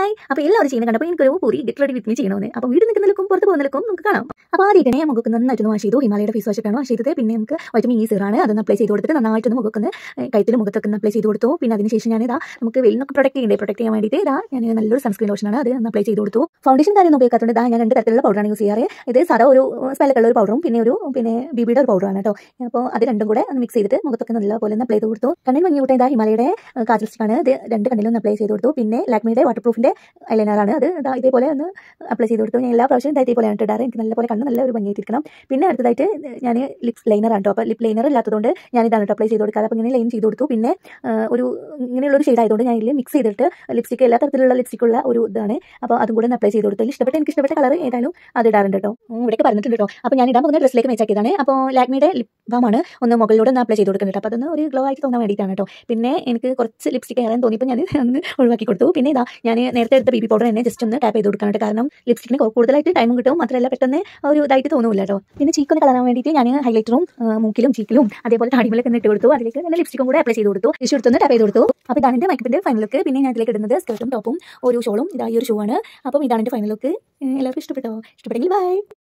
hi അപ്പോൾ എല്ലാവരും ചെയ്യുന്ന കണ്ടപ്പോൾ എനിക്കൊരു പൂരി ഗെറ്റ് റെഡി വിത്ത് മീ ചെയ്യണമെന്ന് അപ്പോൾ വീട് നിൽക്കുന്നതിലും പുറത്ത് പോകുന്നതിലും നമുക്ക് കാണാം അപ്പോൾ ആദ്യം തന്നെ മുഖക്ക് നന്നായിട്ടൊന്ന് വാഷ് ചെയ്തു ഹിമാലയുടെ ഫേസ് വാഷൊക്കെയാണ് വാഷ് ചെയ്തത് പിന്നെ നമുക്ക് വൈറ്റമിൻ ഇ സീറാണ് അതൊന്ന് അപ്ലൈ ചെയ്ത് കൊടുത്തിട്ട് നന്നായിട്ടൊന്ന് മുഖക്കൊന്ന് കഴുത്തിലും മുഖത്തൊക്കെ ഒന്ന് അപ്ലൈ ചെയ്ത് കൊടുത്തു പിന്നെ അതിനുശേഷം ഞാൻ ഇതാ നമുക്ക് വെയിൽ നിന്നൊക്കെ പ്രൊട്ടക്ട് ചെയ്യണ്ടേ പ്രൊട്ടക്ട് ചെയ്യാൻ വേണ്ടിയിട്ട് ഇതാ ഞാൻ നല്ലൊരു സൺസ്ക്രീൻ ലോഷനാണ് അത് ഒന്ന് അപ്ലൈ ചെയ്ത് കൊടുത്തു ഫൗണ്ടേഷൻ കാര്യമൊന്നും ഉപയോഗിക്കാത്തതുകൊണ്ട് ഇതാ ഞാൻ രണ്ട് തരത്തിലുള്ള പൗഡറാണ് യൂസ് ചെയ്യാറ് ഇത് സാധാ ഒരു സ്പെല്ലൊക്കെ ഒരു പൗഡറും പിന്നെ ഒരു പിന്നെ ബിബിയുടെ ഒരു പൗഡറാണ് കേട്ടോ അപ്പോൾ അത് രണ്ടും കൂടെ ഒന്ന് മിക്സ് ചെയ്തിട്ട് മുഖത്തൊക്കെ നല്ലപോലെ ഒന്ന് അപ്ലൈ ചെയ്ത് കൊടുത്തു കണ്ണിൽ ഭംഗി കൂട്ടാൻ ഇതാ ഹിമാലയുടെ കാജൽ സ്റ്റിക്കാണ് ഇത് രണ്ട് കണ്ണിലും ഒന്ന് അപ്ലൈ ചെയ്ത് കൊടുത്തു പിന്നെ ലാക്മിയുടെ വാട്ടർ പ്രൂഫിന്റെ ഐലൈനറാണ് അത് ഇതാ ഇതേപോലെ ഒന്ന് അപ്ലൈ ചെയ്ത് കൊടുത്തു ഞാൻ എല്ലാ പ്രാവശ്യം ഇതാ ഇതേപോലെയാണ് ഇടാറ് എനിക്ക് നല്ലപോലെ കണ്ണ് നല്ല ഒരു ഭംഗിയായിട്ടിരിക്കണം പിന്നെ അടുത്തതായിട്ട് ഞാൻ ലിപ് ലൈനർ ആണ് കേട്ടോ അപ്പോൾ ലിപ് ലൈനർ ഇല്ലാത്തതുകൊണ്ട് ഞാൻ ഇതാണ് കേട്ടോ അപ്ലൈ ചെയ്ത് കൊടുക്കാതെ അപ്പോൾ ഇങ്ങനെ ലൈൻ ചെയ്ത് കൊടുത്തു പിന്നെ ആ, ഒരു ഇങ്ങനെയുള്ള ഒരു ഷെയ്ഡ് ആയതുകൊണ്ട് ഞാൻ ഇതിൽ മിക്സ് ചെയ്തിട്ട് ലിപ്സ്റ്റിക് എല്ലാ തരത്തിലുള്ള ലിപ്സ്റ്റിക്കുള്ള ഒരു ഇതാണ് അപ്പോൾ അതും കൂടെ ഒന്ന് അപ്ലൈ ചെയ്ത് കൊടുത്തു അതിൽ ഇഷ്ടപ്പെട്ട എനിക്ക് ഇഷ്ടപ്പെട്ട കളർ ഏതായാലും അത് ഇടാറുണ്ട് കേട്ടോ ഉം, ഇവിടെയൊക്കെ പറഞ്ഞിട്ടുണ്ട് കേട്ടോ അപ്പോൾ ഞാൻ ഇടാൻ പോകുന്ന ഡ്രസ്സിലേക്ക് മേച്ചാക്കിയതാണ് അപ്പോൾ ലാക്മിയുടെ ലിപ് ബാമാണ് ഒന്ന് മുകളിലൂടെ ഒന്ന് അപ്ലൈ ചെയ്ത് കൊടുക്കുന്നുണ്ട് അപ്പോൾ അതൊന്ന് ഒരു ഗ്ലോ ആയിട്ട് തോന്നാൻ വേണ്ടിയിട്ടാണ് കേട്ടോ പിന്നെ എനിക്ക് കുറച്ച് ലിപ്സ്റ്റിക് ഏറാൻ തോന്നിയപ്പോൾ ഞാൻ ഒന്ന് ഒഴിവാക്കി കൊടുത്തു പിന്നെ ഇതാ ഞാൻ നേരത്തെ എടുത്ത ബേബി പൗഡർ തന്നെ ജസ്റ്റ് ഒന്ന് ടാപ്പ് ചെയ്ത് കൊടുക്കാനായിട്ട് കാരണം ലിപ്സ്റ്റിക്കിന് കൂടുതലായിട്ട് ടൈമും കിട്ടും മാത്രമല്ല പെട്ടെന്ന് ആ ഒരു ഇതായിട്ട് തോന്നില്ല കേട്ടോ പിന്നെ ചീക്കൊന്ന് കളറാൻ വേണ്ടിയിട്ട് ഞാൻ ഹൈലൈറ്ററും മൂക്കിലും ചീക്കിലും അതേപോലെ താടിമലൊക്കെ ഇട്ട് കൊടുത്തു അതിലേക്ക് നല്ല ലിപ്സ്റ്റിക്കും കൂടെ അപ്ലൈ ചെയ്ത് കൊടുത്തു ടിഷ്യൂ എടുത്തൊന്ന് ടാപ്പ് ചെയ്ത് കൊടുത്തു അപ്പോൾ ഇതാണ് എൻ്റെ മേക്കപ്പിൻ്റെ ഫൈനൽ ലുക്ക് പിന്നെ ഞാൻ ഇതിലേക്ക് ഇടുന്നത് സ്കർട്ടും ടോപ്പും ഒരു ഷോളും ഇതാ ഈ ഒരു ഷൂ ആണ് അപ്പം ഇതാണ് എൻ്റെ ഫൈനൽ ലുക്ക് എല്ലാവർക്കും ഇഷ്ടപ്പെട്ടോ ഇഷ്ടപ്പെട്ടെങ്കിൽ ബൈ